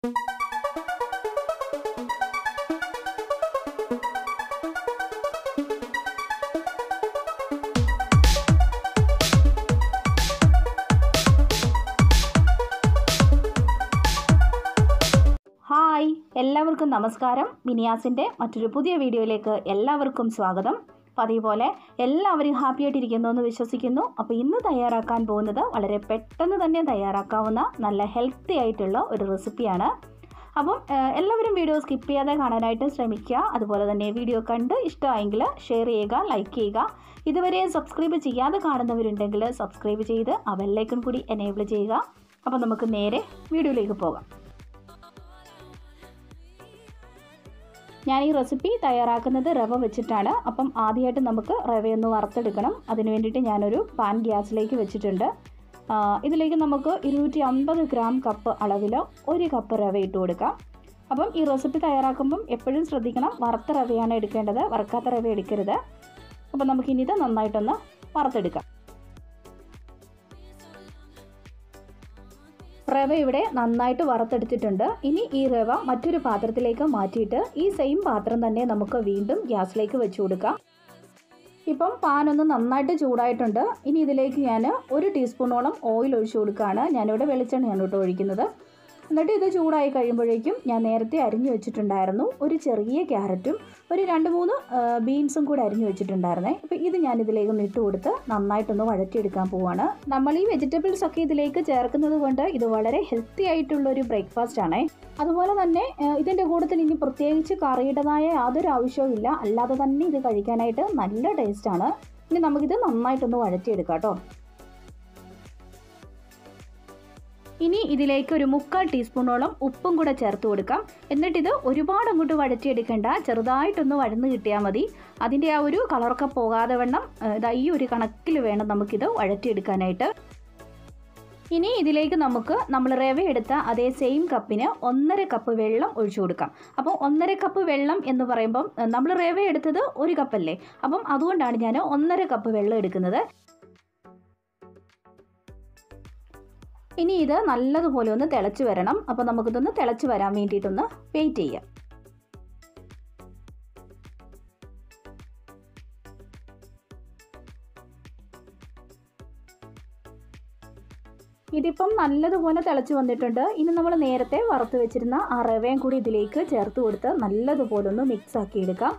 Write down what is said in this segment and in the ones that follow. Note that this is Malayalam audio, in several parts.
ഹായ് എല്ലാവർക്കും നമസ്കാരം മിനിയാസിൻ്റെ മറ്റൊരു പുതിയ വീഡിയോയിലേക്ക് എല്ലാവർക്കും സ്വാഗതം പതിവ് പോലെ എല്ലാവരും ഹാപ്പി ആയിട്ടിരിക്കുന്നു എന്ന് വിശ്വസിക്കുന്നു അപ്പോൾ ഇന്ന് തയ്യാറാക്കാൻ പോകുന്നത് വളരെ പെട്ടെന്ന് തന്നെ തയ്യാറാക്കാവുന്ന നല്ല ഹെൽത്തി ആയിട്ടുള്ള ഒരു റെസിപ്പിയാണ് അപ്പം ഏഹ്, എല്ലാവരും വീഡിയോ സ്കിപ്പ് ചെയ്യാതെ കാണാനായിട്ട് ശ്രമിക്കുക അതുപോലെ തന്നെ വീഡിയോ കണ്ട് ഇഷ്ടമായെങ്കിൽ ഷെയർ ചെയ്യുക ലൈക്ക് ചെയ്യുക ഇതുവരെ സബ്സ്ക്രൈബ് ചെയ്യാതെ കാണുന്നവരുണ്ടെങ്കിൽ സബ്സ്ക്രൈബ് ചെയ്ത് ആ ബെല്ലൈക്കൺ കൂടി എനേബിൾ ചെയ്യുക അപ്പോൾ നമുക്ക് നേരെ വീഡിയോയിലേക്ക് പോകാം ഞാൻ ഈ റെസിപ്പി തയ്യാറാക്കുന്നത് റവ വെച്ചിട്ടാണ് അപ്പം ആദ്യമായിട്ട് നമുക്ക് റവയൊന്ന് വറുത്തെടുക്കണം അതിന് വേണ്ടിയിട്ട് ഞാനൊരു പാൻ ഗ്യാസിലേക്ക് വെച്ചിട്ടുണ്ട് ആ, ഇതിലേക്ക് നമുക്ക് ഇരുന്നൂറ്റി അമ്പത് ഗ്രാം കപ്പ് അളവിൽ ഒരു കപ്പ് റവ ഇട്ട് കൊടുക്കാം അപ്പം ഈ റെസിപ്പി തയ്യാറാക്കുമ്പം എപ്പോഴും ശ്രദ്ധിക്കണം വറുത്ത റവയാണ് എടുക്കേണ്ടത് വറുക്കാത്ത റവ എടുക്കരുത് അപ്പം നമുക്കിനി ഇത് നന്നായിട്ടൊന്ന് വറുത്തെടുക്കാം റവ ഇവിടെ നന്നായിട്ട് വറുത്തെടുത്തിട്ടുണ്ട് ഇനി ഈ റവ മറ്റൊരു പാത്രത്തിലേക്ക് മാറ്റിയിട്ട് ഈ സെയിം പാത്രം തന്നെ നമുക്ക് വീണ്ടും ഗ്യാസിലേക്ക് വെച്ച് കൊടുക്കാം ഇപ്പം പാൻ ഒന്ന് നന്നായിട്ട് ചൂടായിട്ടുണ്ട് ഇനി ഇതിലേക്ക് ഞാൻ ഒരു ടീസ്പൂണോളം ഓയിൽ ഒഴിച്ചു കൊടുക്കുകയാണ് ഞാനിവിടെ വെളിച്ചെണ്ണയാണ് കേട്ടോ ഒഴിക്കുന്നത് എന്നിട്ട് ഇത് ചൂടായി കഴിയുമ്പോഴേക്കും ഞാൻ നേരത്തെ അരിഞ്ഞു വെച്ചിട്ടുണ്ടായിരുന്നു ഒരു ചെറിയ ക്യാരറ്റും ഒരു രണ്ട് മൂന്ന് ബീൻസും കൂടെ അരിഞ്ഞു വെച്ചിട്ടുണ്ടായിരുന്നേ അപ്പോൾ ഇത് ഞാൻ ഇതിലേക്ക് ഒന്ന് ഇട്ട് കൊടുത്ത് നന്നായിട്ടൊന്ന് വഴറ്റിയെടുക്കാൻ പോവാണ് നമ്മൾ ഈ വെജിറ്റബിൾസ് ഒക്കെ ഇതിലേക്ക് ചേർക്കുന്നത് കൊണ്ട് ഇത് വളരെ ഹെൽത്തി ആയിട്ടുള്ള ഒരു ബ്രേക്ക്ഫാസ്റ്റ് ആണേ അതുപോലെ തന്നെ ഏഹ്, ഇതിൻ്റെ കൂട്ടത്തിൽ ഇനി പ്രത്യേകിച്ച് കറിയുടേതായ യാതൊരു ആവശ്യവും ഇല്ല അല്ലാതെ തന്നെ ഇത് കഴിക്കാനായിട്ട് നല്ല ടേസ്റ്റാണ് ഇനി നമുക്കിത് നന്നായിട്ടൊന്ന് വഴറ്റിയെടുക്കാം കേട്ടോ ഇനി ഇതിലേക്ക് ഒരു മുക്കാൽ ടീസ്പൂണോളം ഉപ്പും കൂടെ ചേർത്ത് കൊടുക്കാം എന്നിട്ടിത് ഒരുപാട് അങ്ങോട്ട് വഴറ്റിയെടുക്കേണ്ട ചെറുതായിട്ടൊന്ന് വഴന്ന് കിട്ടിയാൽ മതി അതിൻ്റെ ആ ഒരു കളറൊക്കെ പോകാതെ വണ്ണം ഏഹ്, ഇതാ ഈ ഒരു കണക്കിൽ വേണം നമുക്കിത് വഴറ്റിയെടുക്കാനായിട്ട് ഇനി ഇതിലേക്ക് നമുക്ക് നമ്മൾ റവ എടുത്ത അതേ സെയിം കപ്പിന് ഒന്നര കപ്പ് വെള്ളം ഒഴിച്ചു കൊടുക്കാം അപ്പോൾ ഒന്നര കപ്പ് വെള്ളം എന്ന് പറയുമ്പം ഏഹ്, നമ്മൾ റവ എടുത്തത് ഒരു കപ്പല്ലേ അപ്പം അതുകൊണ്ടാണ് ഞാൻ ഒന്നര കപ്പ് വെള്ളം എടുക്കുന്നത് ഇനി ഇത് നല്ലതുപോലെ ഒന്ന് തിളച്ച് വരണം അപ്പോൾ നമുക്കിതൊന്ന് തിളച്ച് വരാൻ വേണ്ടിയിട്ടൊന്ന് വെയിറ്റ് ചെയ്യാം ഇതിപ്പം നല്ലതുപോലെ തിളച്ച് വന്നിട്ടുണ്ട് ഇനി നമ്മൾ നേരത്തെ വറുത്ത് വെച്ചിരുന്ന ആ റവയും കൂടി ഇതിലേക്ക് ചേർത്ത് കൊടുത്ത് നല്ലതുപോലെ ഒന്ന് മിക്സ് ആക്കി എടുക്കാം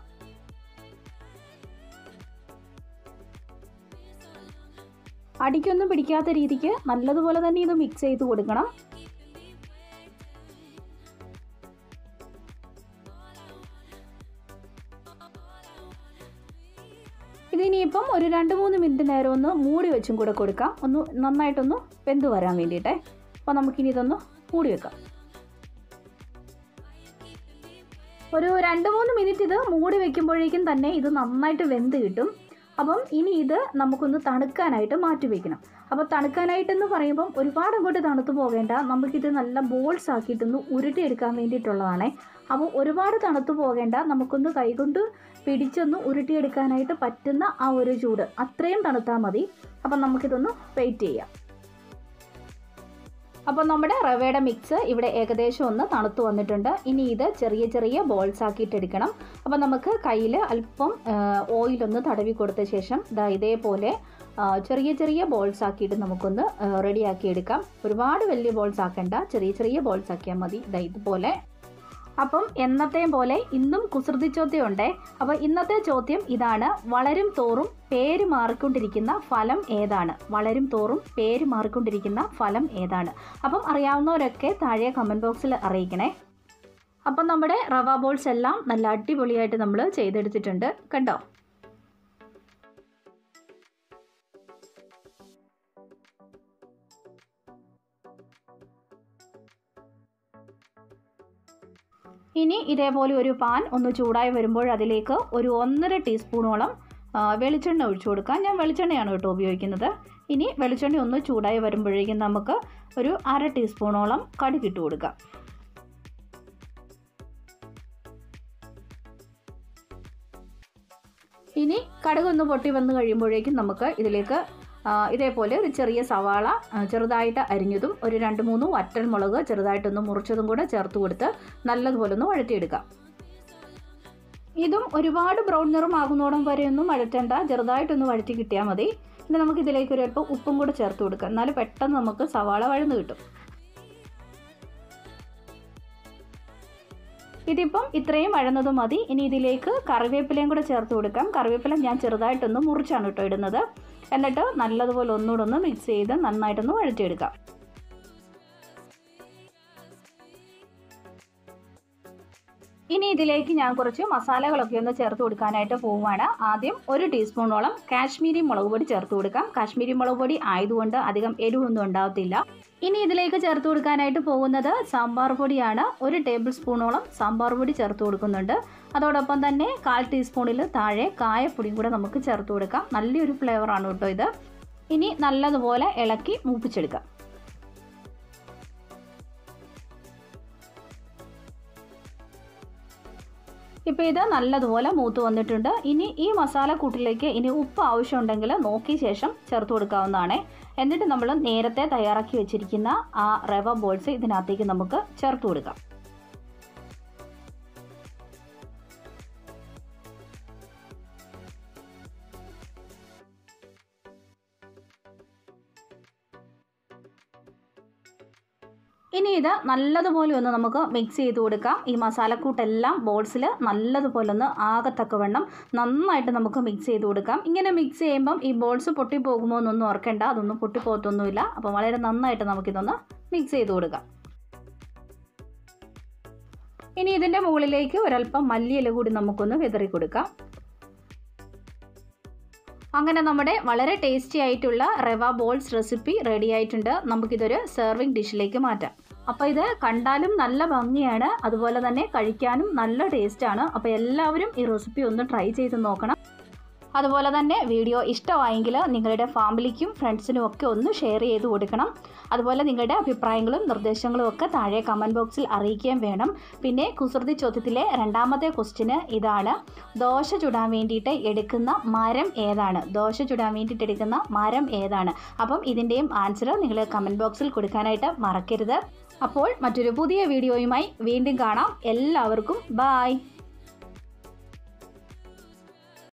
അടിക്കൊന്നും പിടിക്കാത്ത രീതിക്ക് നല്ലതുപോലെ തന്നെ ഇത് മിക്സ് ചെയ്ത് കൊടുക്കണം ഇതിനിയിപ്പം ഒരു രണ്ട് മൂന്ന് മിനിറ്റ് നേരം ഒന്ന് മൂടി വെച്ചും കൂടെ കൊടുക്കാം ഒന്ന് നന്നായിട്ടൊന്ന് വെന്ത് വരാൻ വേണ്ടിയിട്ടേ അപ്പോൾ നമുക്കിനി ഇതൊന്ന് മൂടി വെക്കാം ഒരു രണ്ട് മൂന്ന് മിനിറ്റ് ഇത് മൂടി വെക്കുമ്പോഴേക്കും തന്നെ ഇത് നന്നായിട്ട് വെന്ത് കിട്ടും അപ്പം ഇനി ഇത് നമുക്കൊന്ന് തണുക്കാനായിട്ട് മാറ്റി വയ്ക്കണം അപ്പോൾ തണുക്കാനായിട്ടെന്ന് പറയുമ്പം ഒരുപാട് അങ്ങോട്ട് തണുത്ത് പോകേണ്ട നമുക്കിത് നല്ല ബോൾസ് ആക്കിയിട്ടൊന്ന് ഉരുട്ടിയെടുക്കാൻ വേണ്ടിയിട്ടുള്ളതാണേ അപ്പോൾ ഒരുപാട് തണുത്ത് പോകേണ്ട നമുക്കൊന്ന് കൈകൊണ്ട് പിടിച്ചൊന്ന് ഉരുട്ടിയെടുക്കാനായിട്ട് പറ്റുന്ന ആ ഒരു ചൂട് അത്രയും തണുത്താൽ മതി അപ്പം നമുക്കിതൊന്ന് വെയിറ്റ് ചെയ്യാം അപ്പോൾ നമ്മുടെ റവയുടെ മിക്സ് ഇവിടെ ഏകദേശം ഒന്ന് തണുത്ത് വന്നിട്ടുണ്ട് ഇനി ഇത് ചെറിയ ചെറിയ ബോൾസ് ആക്കിയിട്ട് എടുക്കണം അപ്പോൾ നമുക്ക് കയ്യിൽ അല്പം ഓയിലൊന്ന് തടവി കൊടുത്ത ശേഷം ദാ ഇതേപോലെ ആ, ചെറിയ ചെറിയ ബോൾസ് ആക്കിയിട്ട് നമുക്കൊന്ന് റെഡിയാക്കി എടുക്കാം ഒരുപാട് വലിയ ബോൾസ് ആക്കണ്ട ചെറിയ ചെറിയ ബോൾസ് ആക്കിയാൽ മതി ദാ ഇതുപോലെ അപ്പം എന്നത്തെയും പോലെ ഇന്നും കുസൃതി ചോദ്യമുണ്ടേ അപ്പോൾ ഇന്നത്തെ ചോദ്യം ഇതാണ് വളരും തോറും പേര് മാറിക്കൊണ്ടിരിക്കുന്ന ഫലം ഏതാണ് വളരും തോറും പേര് മാറിക്കൊണ്ടിരിക്കുന്ന ഫലം ഏതാണ് അപ്പം അറിയാവുന്നവരൊക്കെ താഴെ കമൻറ്റ് ബോക്സിൽ അറിയിക്കണേ അപ്പം നമ്മുടെ റവ ബോൾസ് എല്ലാം നല്ല അടിപൊളിയായിട്ട് നമ്മൾ ചെയ്തെടുത്തിട്ടുണ്ട് കണ്ടോ ഇനി ഇതേപോലെ ഒരു പാൻ ഒന്ന് ചൂടായി വരുമ്പോൾ അതിലേക്ക് ഒരു ഒന്നര ടീസ്പൂണോളം ആ, വെളിച്ചെണ്ണ ഒഴിച്ചു കൊടുക്കാം ഞാൻ വെളിച്ചെണ്ണയാണ് കേട്ടോ ഉപയോഗിക്കുന്നത് ഇനി വെളിച്ചെണ്ണ ഒന്ന് ചൂടായി വരുമ്പോഴേക്കും നമുക്ക് ഒരു അര ടീസ്പൂണോളം കടുക് ഇട്ട് കൊടുക്കാം ഇനി കടുക് ഒന്ന് പൊട്ടി വന്ന് കഴിയുമ്പോഴേക്കും നമുക്ക് ഇതിലേക്ക് ആ, ഇതേപോലെ ഒരു ചെറിയ സവാള ആ, ചെറുതായിട്ട് അരിഞ്ഞതും ഒരു രണ്ട് മൂന്ന് വറ്റൽ മുളക് ചെറുതായിട്ടൊന്ന് മുറിച്ചതും കൂടെ ചേർത്ത് കൊടുത്ത് നല്ലതുപോലെ ഒന്ന് വഴറ്റിയെടുക്കാം ഇതും ഒരുപാട് ബ്രൗൺ നിറമാകുന്നോടം വരെ ഒന്നും വഴറ്റണ്ട ചെറുതായിട്ടൊന്ന് വഴറ്റി കിട്ടിയാൽ മതി ഇനി നമുക്ക് ഇതിലേക്ക് ഒരു അല്പം ഉപ്പും കൂടെ ചേർത്ത് കൊടുക്കാം എന്നാലും പെട്ടെന്ന് നമുക്ക് സവാള വഴന്ന് കിട്ടും ഇതിപ്പം ഇത്രയും വഴന്നത് മതി ഇനി ഇതിലേക്ക് കറിവേപ്പിലയും കൂടെ ചേർത്ത് കൊടുക്കാം കറിവേപ്പില ഞാൻ ചെറുതായിട്ടൊന്ന് മുറിച്ചാണ് കേട്ടോ ഇടുന്നത് എന്നിട്ട് നല്ലതുപോലെ ഒന്നുകൂടെ ഒന്ന് മിക്സ് ചെയ്ത് നന്നായിട്ടൊന്ന് വഴറ്റിയെടുക്കാം ഇനി ഇതിലേക്ക് ഞാൻ കുറച്ച് മസാലകളൊക്കെ ഒന്ന് ചേർത്ത് കൊടുക്കാനായിട്ട് പോവുകയാണ് ആദ്യം ഒരു ടീസ്പൂണോളം കാശ്മീരി മുളക് പൊടി ചേർത്ത് കൊടുക്കാം കാശ്മീരി മുളക് പൊടി ആയതുകൊണ്ട് അധികം എരിവൊന്നും ഉണ്ടാവത്തില്ല ഇനി ഇതിലേക്ക് ചേർത്ത് കൊടുക്കാനായിട്ട് പോകുന്നത് സാമ്പാർ പൊടിയാണ് ഒരു ടേബിൾ സ്പൂണോളം സാമ്പാർ പൊടി ചേർത്ത് കൊടുക്കുന്നുണ്ട് അതോടൊപ്പം തന്നെ കാൽ ടീസ്പൂണിൽ താഴെ കായപ്പൊടിയും കൂടെ നമുക്ക് ചേർത്ത് കൊടുക്കാം നല്ലൊരു ഫ്ലേവറാണ് കേട്ടോ ഇത് ഇനി നല്ലതുപോലെ ഇളക്കി മൂപ്പിച്ചെടുക്കാം ഇപ്പോൾ ഇത് നല്ലതുപോലെ മൂത്ത് വന്നിട്ടുണ്ട് ഇനി ഈ മസാലക്കൂട്ടിലേക്ക് ഇനി ഉപ്പ് ആവശ്യമുണ്ടെങ്കിൽ നോക്കിയ ശേഷം ചേർത്ത് കൊടുക്കാവുന്നതാണ് എന്നിട്ട് നമ്മൾ നേരത്തെ തയ്യാറാക്കി വെച്ചിരിക്കുന്ന ആ റവ ബോൾസ് ഇതിനകത്തേക്ക് നമുക്ക് ചേർത്ത് കൊടുക്കാം ഇനി ഇത് നല്ലതുപോലെ ഒന്ന് നമുക്ക് മിക്സ് ചെയ്ത് കൊടുക്കാം ഈ മസാലക്കൂട്ടെല്ലാം ബോൾസിൽ നല്ലതുപോലെ ഒന്ന് ആകത്തക്കവണ്ണം നന്നായിട്ട് നമുക്ക് മിക്സ് ചെയ്ത് കൊടുക്കാം ഇങ്ങനെ മിക്സ് ചെയ്യുമ്പം ഈ ബോൾസ് പൊട്ടിപ്പോകുമോ എന്നൊന്നും ഓർക്കേണ്ട അതൊന്നും പൊട്ടിപ്പോകത്തൊന്നുമില്ല അപ്പോൾ വളരെ നന്നായിട്ട് നമുക്കിതൊന്ന് മിക്സ് ചെയ്ത് കൊടുക്കാം ഇനി ഇതിൻ്റെ മുകളിലേക്ക് ഒരല്പം മല്ലിയില കൂടി നമുക്കൊന്ന് വിതറി കൊടുക്കാം അങ്ങനെ നമ്മുടെ വളരെ ടേസ്റ്റി ആയിട്ടുള്ള റവ ബോൾസ് റെസിപ്പി റെഡി ആയിട്ടുണ്ട് നമുക്കിതൊരു സെർവിങ് ഡിഷിലേക്ക് മാറ്റാം അപ്പോൾ ഇത് കണ്ടാലും നല്ല ഭംഗിയാണ് അതുപോലെ തന്നെ കഴിക്കാനും നല്ല ടേസ്റ്റാണ് അപ്പോൾ എല്ലാവരും ഈ റെസിപ്പി ഒന്ന് ട്രൈ ചെയ്ത് നോക്കണം അതുപോലെ തന്നെ വീഡിയോ ഇഷ്ടമായെങ്കിൽ നിങ്ങളുടെ ഫാമിലിക്കും ഫ്രണ്ട്സിനും ഒക്കെ ഒന്ന് ഷെയർ ചെയ്ത് കൊടുക്കണം അതുപോലെ നിങ്ങളുടെ അഭിപ്രായങ്ങളും നിർദ്ദേശങ്ങളും ഒക്കെ താഴെ കമൻറ്റ് ബോക്സിൽ അറിയിക്കുകയും വേണം പിന്നെ കുസൃതി ചോദ്യത്തിലെ രണ്ടാമത്തെ ക്വസ്റ്റിന് ഇതാണ് ദോശ ചുടാൻ വേണ്ടിയിട്ട് എടുക്കുന്ന മരം ഏതാണ് ദോശ ചുടാൻ വേണ്ടിയിട്ട് എടുക്കുന്ന മരം ഏതാണ് അപ്പം ഇതിൻ്റെയും ആൻസർ നിങ്ങൾ കമൻറ്റ് ബോക്സിൽ കൊടുക്കാനായിട്ട് മറക്കരുത് അപ്പോൾ മറ്റൊരു പുതിയ വീഡിയോയുമായി വീണ്ടും കാണാം എല്ലാവർക്കും ബായ്